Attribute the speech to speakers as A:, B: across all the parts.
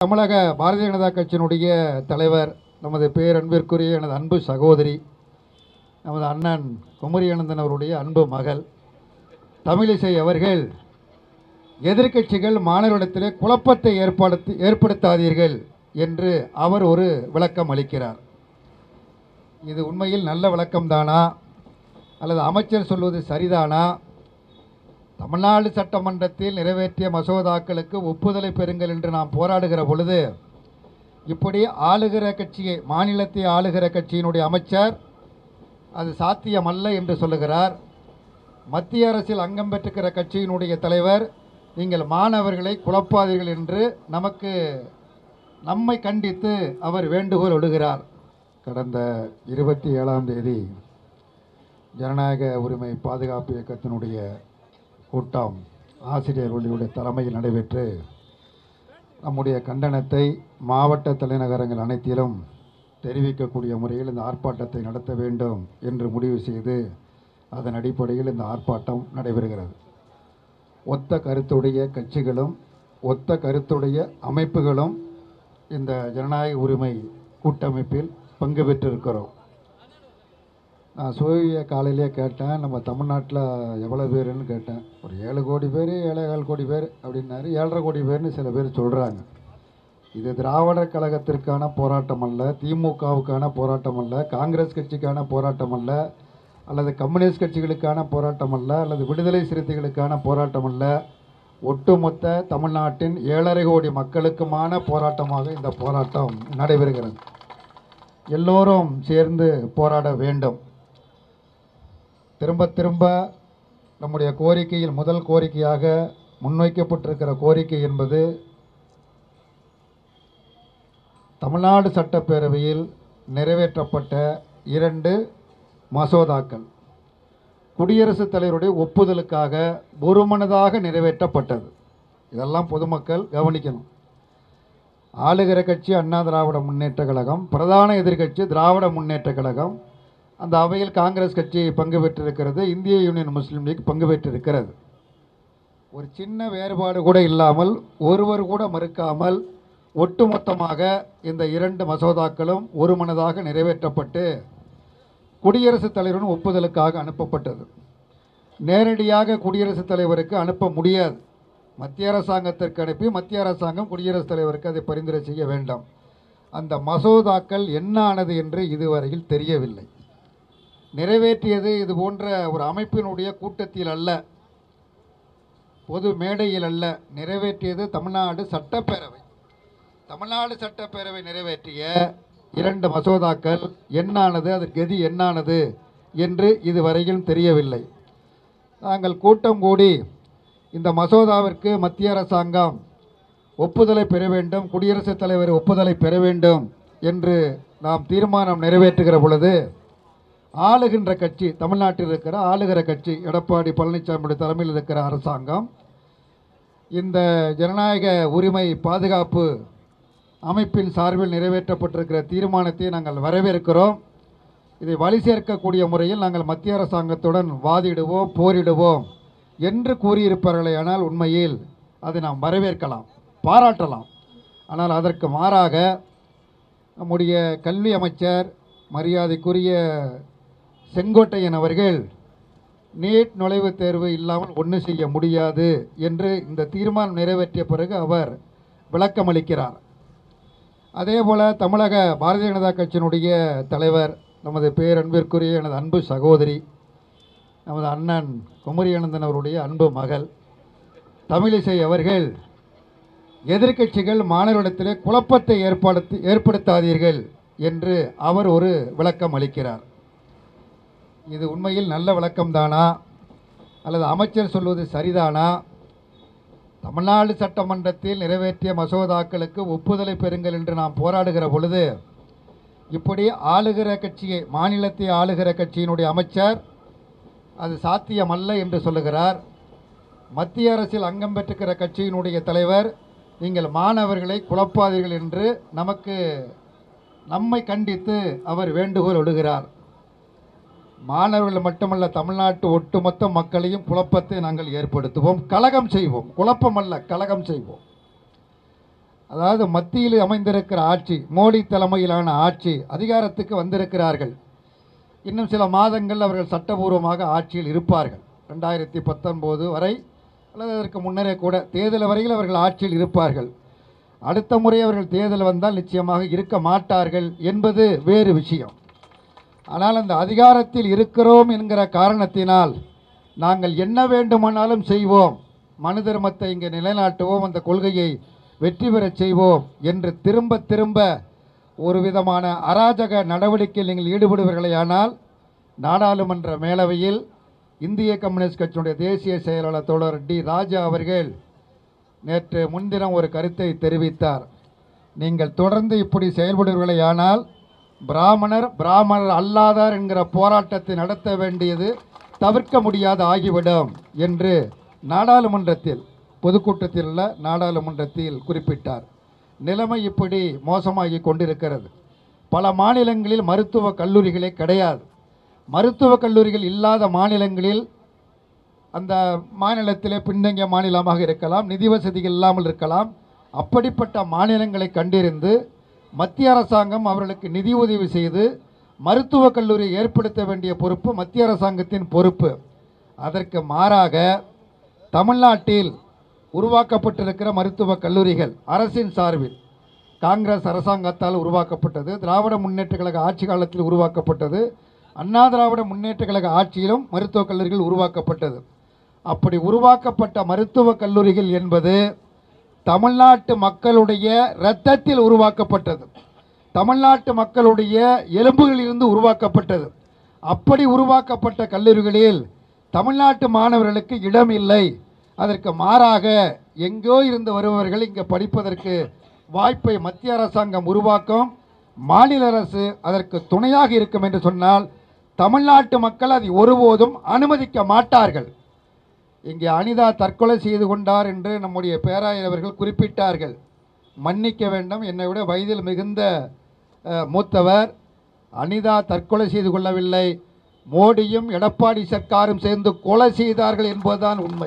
A: தமிழக பாரதிய ஜனதா கட்சியினுடைய தலைவர் நமது பேரன்பிற்குரிய எனது அன்பு சகோதரி நமது அண்ணன் குமரி அனந்தன் அவருடைய அன்பு மகள் தமிழிசை அவர்கள் எதிர்க்கட்சிகள் மாணவரிடத்திலே குழப்பத்தை ஏற்படுத்தி ஏற்படுத்தாதீர்கள் என்று அவர் ஒரு விளக்கம் அளிக்கிறார் இது உண்மையில் நல்ல விளக்கம்தானா அல்லது அமைச்சர் சொல்வது சரிதானா தமிழ்நாடு சட்டமன்றத்தில் நிறைவேற்றிய மசோதாக்களுக்கு ஒப்புதலை பெறுங்கள் என்று நாம் போராடுகிற பொழுது இப்படி ஆளுகிற கட்சியை மாநிலத்தை ஆளுகிற கட்சியினுடைய அமைச்சர் அது சாத்தியமல்ல என்று சொல்லுகிறார் மத்திய அரசில் அங்கம் பெற்றுக்கிற கட்சியினுடைய தலைவர் நீங்கள் மாணவர்களை குழப்பாதீர்கள் என்று நமக்கு நம்மை கண்டித்து அவர் வேண்டுகோள் விடுகிறார் கடந்த இருபத்தி ஏழாம் தேதி ஜனநாயக உரிமை பாதுகாப்பு இயக்கத்தினுடைய கூட்டம் ஆசிரியர்களுடைய தலைமையில் நடைபெற்று நம்முடைய கண்டனத்தை மாவட்ட தலைநகரங்கள் அனைத்திலும் தெரிவிக்கக்கூடிய முறையில் இந்த ஆர்ப்பாட்டத்தை நடத்த வேண்டும் என்று முடிவு செய்து அதன் அடிப்படையில் இந்த ஆர்ப்பாட்டம் நடைபெறுகிறது ஒத்த கருத்துடைய கட்சிகளும் ஒத்த கருத்துடைய அமைப்புகளும் இந்த ஜனநாயக உரிமை கூட்டமைப்பில் பங்கு பெற்றிருக்கிறோம் நான் சோவிய காலையிலே கேட்டேன் நம்ம தமிழ்நாட்டில் எவ்வளோ பேருன்னு கேட்டேன் ஒரு ஏழு கோடி பேர் ஏழேகால் கோடி பேர் அப்படின்னாரு ஏழரை கோடி பேர்னு சில பேர் சொல்கிறாங்க இது திராவிடர் கழகத்திற்கான போராட்டம் அல்ல திமுகவுக்கான போராட்டம் அல்ல காங்கிரஸ் கட்சிக்கான போராட்டம் அல்ல அல்லது கம்யூனிஸ்ட் கட்சிகளுக்கான போராட்டம் அல்ல அல்லது விடுதலை சிறுத்தைகளுக்கான போராட்டம் அல்ல ஒட்டுமொத்த தமிழ்நாட்டின் ஏழரை கோடி மக்களுக்குமான போராட்டமாக இந்த போராட்டம் நடைபெறுகிறது எல்லோரும் சேர்ந்து போராட வேண்டும் திரும்ப திரும்ப நம்முடைய கோரிக்கையில் முதல் கோரிக்கையாக முன்வைக்கப்பட்டிருக்கிற கோரிக்கை என்பது தமிழ்நாடு சட்டப்பேரவையில் நிறைவேற்றப்பட்ட இரண்டு மசோதாக்கள் குடியரசுத் தலைவருடைய ஒப்புதலுக்காக ஒருமனதாக நிறைவேற்றப்பட்டது இதெல்லாம் பொதுமக்கள் கவனிக்கணும் ஆளுகிற கட்சி அண்ணா திராவிட முன்னேற்ற கழகம் பிரதான எதிர்க்கட்சி திராவிட முன்னேற்ற கழகம் அந்த அவையில் காங்கிரஸ் கட்சி பங்கு பெற்றிருக்கிறது இந்திய யூனியன் முஸ்லீம் லீக் பங்கு பெற்றிருக்கிறது ஒரு சின்ன வேறுபாடு கூட இல்லாமல் ஒருவர் கூட மறுக்காமல் ஒட்டுமொத்தமாக இந்த இரண்டு மசோதாக்களும் ஒருமனதாக நிறைவேற்றப்பட்டு குடியரசுத் தலைவரின் ஒப்புதலுக்காக அனுப்பப்பட்டது நேரடியாக குடியரசுத் தலைவருக்கு அனுப்ப முடியாது மத்திய அரசாங்கத்திற்கு அனுப்பி மத்திய அரசாங்கம் குடியரசுத் தலைவருக்கு அதை பரிந்துரை செய்ய வேண்டாம் அந்த மசோதாக்கள் என்ன ஆனது என்று இதுவரையில் தெரியவில்லை நிறைவேற்றியது இது போன்ற ஒரு அமைப்பினுடைய கூட்டத்தில் அல்ல பொது மேடையில் அல்ல நிறைவேற்றியது தமிழ்நாடு சட்டப்பேரவை தமிழ்நாடு சட்டப்பேரவை நிறைவேற்றிய இரண்டு மசோதாக்கள் என்னானது அது கதி என்னானது என்று இதுவரையில் தெரியவில்லை நாங்கள் கூட்டம் கூடி இந்த மசோதாவிற்கு மத்திய அரசாங்கம் ஒப்புதலை பெற வேண்டும் குடியரசுத் தலைவர் ஒப்புதலை பெற வேண்டும் என்று நாம் தீர்மானம் நிறைவேற்றுகிற பொழுது ஆளுகின்ற கட்சி தமிழ்நாட்டில் இருக்கிற ஆளுகிற கட்சி எடப்பாடி பழனிசாமியுடைய தலைமையில் இருக்கிற அரசாங்கம் இந்த ஜனநாயக உரிமை பாதுகாப்பு அமைப்பின் சார்பில் நிறைவேற்றப்பட்டிருக்கிற தீர்மானத்தை நாங்கள் வரவேற்கிறோம் இதை வழி சேர்க்கக்கூடிய முறையில் நாங்கள் மத்திய அரசாங்கத்துடன் வாதிடுவோம் போரிடுவோம் என்று கூறியிருப்பார்களேயானால் உண்மையில் அதை நாம் வரவேற்கலாம் பாராட்டலாம் ஆனால் அதற்கு மாறாக நம்முடைய கல்வி அமைச்சர் மரியாதைக்குரிய செங்கோட்டையன் அவர்கள் நீட் நுழைவுத் தேர்வு இல்லாமல் ஒன்று செய்ய முடியாது என்று இந்த தீர்மானம் நிறைவேற்றிய பிறகு அவர் விளக்கமளிக்கிறார் அதே போல் தமிழக பாரதிய ஜனதா கட்சியினுடைய தலைவர் நமது பேரன்பிற்குரிய எனது அன்பு சகோதரி நமது அண்ணன் குமரி அனந்தன் அவருடைய அன்பு மகள் தமிழிசை அவர்கள் எதிர்க்கட்சிகள் மாணவரிடத்திலே குழப்பத்தை ஏற்படுத்தி ஏற்படுத்தாதீர்கள் என்று அவர் ஒரு விளக்கம் அளிக்கிறார் இது உண்மையில் நல்ல விளக்கம்தானா அல்லது அமைச்சர் சொல்வது சரிதானா தமிழ்நாடு சட்டமன்றத்தில் நிறைவேற்றிய மசோதாக்களுக்கு ஒப்புதலை பெறுங்கள் என்று நாம் போராடுகிற பொழுது இப்படி ஆளுகிற கட்சியை மாநிலத்தை ஆளுகிற கட்சியினுடைய அமைச்சர் அது சாத்தியமல்ல என்று சொல்லுகிறார் மத்திய அரசில் அங்கம் பெற்றுக்கிற கட்சியினுடைய தலைவர் நீங்கள் மாணவர்களை குழப்பாதீர்கள் என்று நமக்கு நம்மை கண்டித்து அவர் வேண்டுகோள் விடுகிறார் மாணவர்கள் மட்டுமல்ல தமிழ்நாட்டு ஒட்டுமொத்த மக்களையும் குழப்பத்தை நாங்கள் ஏற்படுத்துவோம் கலகம் செய்வோம் குழப்பம் அல்ல கலகம் செய்வோம் அதாவது மத்தியில் அமைந்திருக்கிற ஆட்சி மோடி தலைமையிலான ஆட்சி அதிகாரத்துக்கு வந்திருக்கிறார்கள் இன்னும் சில மாதங்கள் அவர்கள் சட்டபூர்வமாக ஆட்சியில் இருப்பார்கள் ரெண்டாயிரத்தி பத்தொன்பது வரை அல்லது அதற்கு முன்னரே கூட தேர்தல் வரையில் அவர்கள் ஆட்சியில் இருப்பார்கள் அடுத்த முறை அவர்கள் தேர்தல் வந்தால் நிச்சயமாக இருக்க மாட்டார்கள் என்பது வேறு விஷயம் ஆனால் அந்த அதிகாரத்தில் இருக்கிறோம் என்கிற காரணத்தினால் நாங்கள் என்ன வேண்டுமானாலும் செய்வோம் மனு தர்மத்தை இங்கே நிலைநாட்டுவோம் அந்த கொள்கையை வெற்றி பெறச் செய்வோம் என்று திரும்ப திரும்ப ஒரு விதமான அராஜக நடவடிக்கையில் நீங்கள் ஈடுபடுவீர்களேயானால் நாடாளுமன்ற மேலவையில் இந்திய கம்யூனிஸ்ட் கட்சியினுடைய தேசிய செயலாளர் தோழர் டி ராஜா அவர்கள் நேற்று முன்தினம் ஒரு கருத்தை தெரிவித்தார் நீங்கள் தொடர்ந்து இப்படி செயல்படுவீர்களேயானால் பிராமணர் பிராமணர் அல்லாதார் என்கிற போராட்டத்தை நடத்த வேண்டியது தவிர்க்க முடியாத ஆகிவிடும் என்று நாடாளுமன்றத்தில் பொதுக்கூட்டத்தில் உள்ள நாடாளுமன்றத்தில் குறிப்பிட்டார் நிலைமை இப்படி மோசமாகி கொண்டிருக்கிறது பல மாநிலங்களில் மருத்துவ கல்லூரிகளே கிடையாது மருத்துவக் கல்லூரிகள் இல்லாத மாநிலங்களில் அந்த மாநிலத்திலே பின்தங்கிய மாநிலமாக இருக்கலாம் நிதி வசதிகள் இல்லாமல் இருக்கலாம் அப்படிப்பட்ட மாநிலங்களை கண்டறிந்து மத்திய அரசாங்கம் அவர்களுக்கு நிதி உதவி செய்து மருத்துவக் கல்லூரியை ஏற்படுத்த வேண்டிய பொறுப்பு மத்திய அரசாங்கத்தின் பொறுப்பு அதற்கு மாறாக தமிழ்நாட்டில் உருவாக்கப்பட்டிருக்கிற மருத்துவக் கல்லூரிகள் அரசின் சார்பில் காங்கிரஸ் அரசாங்கத்தால் உருவாக்கப்பட்டது திராவிட முன்னேற்ற கழக ஆட்சி காலத்தில் உருவாக்கப்பட்டது அண்ணா திராவிட முன்னேற்ற கழக ஆட்சியிலும் மருத்துவக் கல்லூரிகள் உருவாக்கப்பட்டது அப்படி உருவாக்கப்பட்ட மருத்துவக் கல்லூரிகள் என்பது தமிழ்நாட்டு மக்களுடைய இரத்தத்தில் உருவாக்கப்பட்டது தமிழ்நாட்டு மக்களுடைய எலும்புகளிலிருந்து உருவாக்கப்பட்டது அப்படி உருவாக்கப்பட்ட கல்லூரிகளில் தமிழ்நாட்டு மாணவர்களுக்கு இடம் இல்லை அதற்கு மாறாக எங்கோ இருந்து வருபவர்கள் இங்கே படிப்பதற்கு வாய்ப்பை மத்திய அரசாங்கம் உருவாக்கும் மாநில அரசு அதற்கு துணையாக இருக்கும் என்று சொன்னால் தமிழ்நாட்டு மக்கள் அதை ஒருபோதும் அனுமதிக்க மாட்டார்கள் இங்கே அனிதா தற்கொலை செய்து கொண்டார் என்று நம்முடைய பேராயர் அவர்கள் குறிப்பிட்டார்கள் மன்னிக்க வேண்டும் என்னை விட வயதில் மிகுந்த அஹ், மூத்தவர் அனிதா தற்கொலை செய்து கொள்ளவில்லை மோடியும் எடப்பாடி சர்க்காரும் சேர்ந்து கொலை செய்தார்கள் என்பதுதான் உண்மை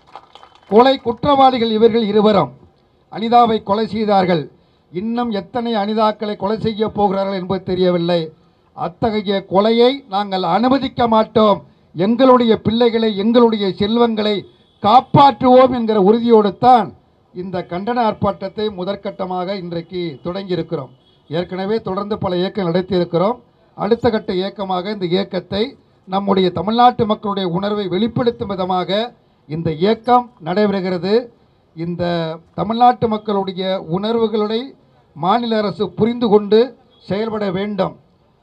A: கொலை குற்றவாளிகள் இவர்கள் இருவரும் அனிதாவை கொலை செய்தார்கள் இன்னும் எத்தனை அனிதாக்களை கொலை செய்ய போகிறார்கள் என்பது தெரியவில்லை அத்தகைய கொலையை நாங்கள் அனுமதிக்க மாட்டோம் எங்களுடைய பிள்ளைகளை எங்களுடைய செல்வங்களை காப்பாற்றுவோம் என்கிற உறுதியோடு தான் இந்த கண்டன ஆர்ப்பாட்டத்தை முதற்கட்டமாக இன்றைக்கு தொடங்கியிருக்கிறோம் ஏற்கனவே தொடர்ந்து பல இயக்கம் நடத்தியிருக்கிறோம் அடுத்த கட்ட இயக்கமாக இந்த இயக்கத்தை நம்முடைய தமிழ்நாட்டு மக்களுடைய உணர்வை வெளிப்படுத்தும் விதமாக இந்த இயக்கம் நடைபெறுகிறது இந்த தமிழ்நாட்டு மக்களுடைய உணர்வுகளை மாநில அரசு புரிந்து கொண்டு செயல்பட வேண்டும்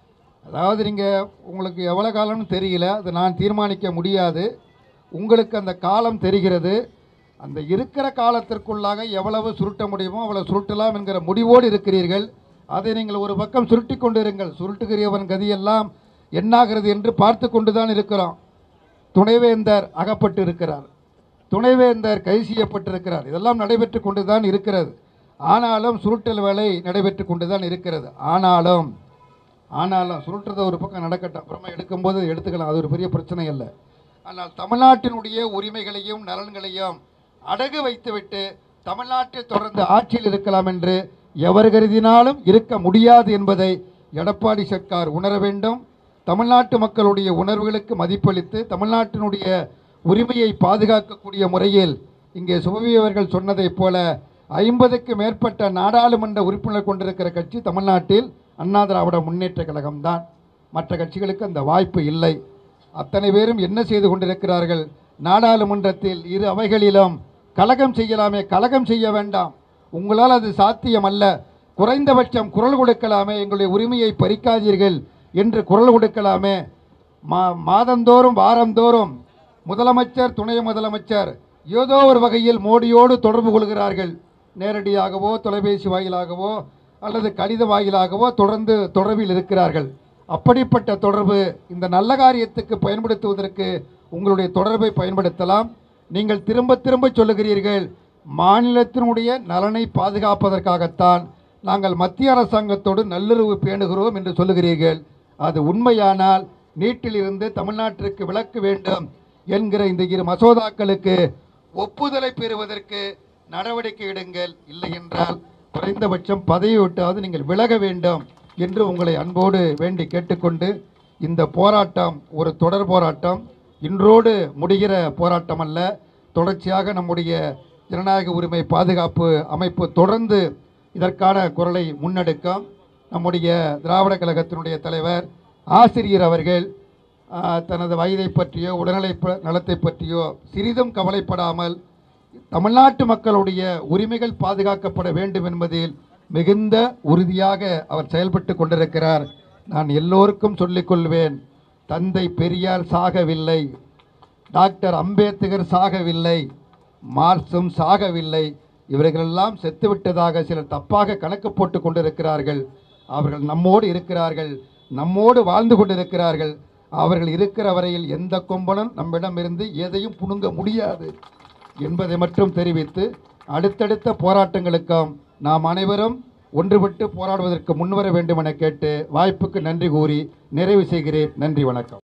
A: அதாவது நீங்கள் உங்களுக்கு எவ்வளோ காலம்னு தெரியல அதை நான் தீர்மானிக்க முடியாது உங்களுக்கு அந்த காலம் தெரிகிறது அந்த இருக்கிற காலத்திற்குள்ளாக எவ்வளவு சுருட்ட முடியுமோ அவ்வளவு சுருட்டலாம் என்கிற முடிவோடு இருக்கிறீர்கள் அதை நீங்கள் ஒரு பக்கம் சுருட்டி கொண்டு இருங்கள் சுருட்டுகிறவன் கதியெல்லாம் என்னாகிறது என்று பார்த்து கொண்டு தான் இருக்கிறோம் துணைவேந்தர் அகப்பட்டு இருக்கிறார் துணைவேந்தர் கைது செய்யப்பட்டிருக்கிறார் இதெல்லாம் நடைபெற்று கொண்டு தான் இருக்கிறது ஆனாலும் சுருட்டல் வேலை நடைபெற்று கொண்டு தான் இருக்கிறது ஆனாலும் ஆனாலும் சுருட்டுறது ஒரு பக்கம் நடக்கட்டும் அப்புறமா எடுக்கும்போது எடுத்துக்கலாம் அது ஒரு பெரிய பிரச்சனை இல்லை ஆனால் தமிழ்நாட்டினுடைய உரிமைகளையும் நலன்களையும் அடகு வைத்துவிட்டு தமிழ்நாட்டில் தொடர்ந்து ஆட்சியில் இருக்கலாம் என்று எவர் கருதினாலும் இருக்க முடியாது என்பதை எடப்பாடி சர்க்கார் உணர வேண்டும் தமிழ்நாட்டு மக்களுடைய உணர்வுகளுக்கு மதிப்பளித்து தமிழ்நாட்டினுடைய உரிமையை பாதுகாக்கக்கூடிய முறையில் இங்கே சுபவி அவர்கள் சொன்னதைப் போல ஐம்பதுக்கு மேற்பட்ட நாடாளுமன்ற உறுப்பினர் கொண்டிருக்கிற கட்சி தமிழ்நாட்டில் அண்ணா திராவிட முன்னேற்ற கழகம்தான் மற்ற கட்சிகளுக்கு அந்த வாய்ப்பு இல்லை அத்தனை பேரும் என்ன செய்து கொண்டிருக்கிறார்கள் நாடாளுமன்றத்தில் இரு அவைகளிலும் கலகம் செய்யலாமே கலகம் செய்ய வேண்டாம் உங்களால் அது சாத்தியம் அல்ல குறைந்தபட்சம் குரல் கொடுக்கலாமே எங்களுடைய உரிமையை பறிக்காதீர்கள் என்று குரல் கொடுக்கலாமே மா மாதந்தோறும் வாரந்தோறும் முதலமைச்சர் துணை முதலமைச்சர் ஏதோ ஒரு வகையில் மோடியோடு தொடர்பு கொள்கிறார்கள் நேரடியாகவோ தொலைபேசி வாயிலாகவோ அல்லது கடித வாயிலாகவோ தொடர்ந்து தொடர்பில் இருக்கிறார்கள் அப்படிப்பட்ட தொடர்பு இந்த நல்ல காரியத்துக்கு பயன்படுத்துவதற்கு உங்களுடைய தொடர்பை பயன்படுத்தலாம் நீங்கள் திரும்ப திரும்ப சொல்லுகிறீர்கள் மாநிலத்தினுடைய நலனை பாதுகாப்பதற்காகத்தான் நாங்கள் மத்திய அரசாங்கத்தோடு நல்லுறவு பேணுகிறோம் என்று சொல்லுகிறீர்கள் அது உண்மையானால் நீட்டிலிருந்து தமிழ்நாட்டிற்கு விலக்க வேண்டும் என்கிற இந்த இரு மசோதாக்களுக்கு ஒப்புதலை பெறுவதற்கு நடவடிக்கை எடுங்கள் இல்லை என்றால் குறைந்தபட்சம் பதவி விட்டாவது நீங்கள் விலக வேண்டும் என்று உங்களை அன்போடு வேண்டி கேட்டுக்கொண்டு இந்த போராட்டம் ஒரு தொடர் போராட்டம் இன்றோடு முடிகிற போராட்டம் அல்ல தொடர்ச்சியாக நம்முடைய ஜனநாயக உரிமை பாதுகாப்பு அமைப்பு தொடர்ந்து இதற்கான குரலை முன்னெடுக்கும் நம்முடைய திராவிட கழகத்தினுடைய தலைவர் ஆசிரியர் அவர்கள் ஆ, தனது வயதை பற்றியோ உடல்நிலை ப- நலத்தை பற்றியோ சிறிதும் கவலைப்படாமல் தமிழ்நாட்டு மக்களுடைய உரிமைகள் பாதுகாக்கப்பட வேண்டும் என்பதில் மிகுந்த உறுதியாக அவர் செயல்பட்டு கொண்டிருக்கிறார் நான் எல்லோருக்கும் சொல்லிக்கொள்வேன் தந்தை பெரியார் சாகவில்லை டாக்டர் அம்பேத்கர் சாகவில்லை மார்க்சும் சாகவில்லை இவர்களெல்லாம் செத்துவிட்டதாக சிலர் தப்பாக கணக்கு போட்டு கொண்டிருக்கிறார்கள் அவர்கள் நம்மோடு இருக்கிறார்கள் நம்மோடு வாழ்ந்து கொண்டிருக்கிறார்கள் அவர்கள் இருக்கிற வரையில் எந்த கொம்பனும் நம்மிடமிருந்து எதையும் புணுங்க முடியாது என்பதை மட்டும் தெரிவித்து அடுத்தடுத்த போராட்டங்களுக்கும் நாம் அனைவரும் ஒன்றுபட்டு போராடுவதற்கு முன்வர வேண்டும் என கேட்டு வாய்ப்புக்கு நன்றி கூறி நிறைவு செய்கிறேன் நன்றி வணக்கம்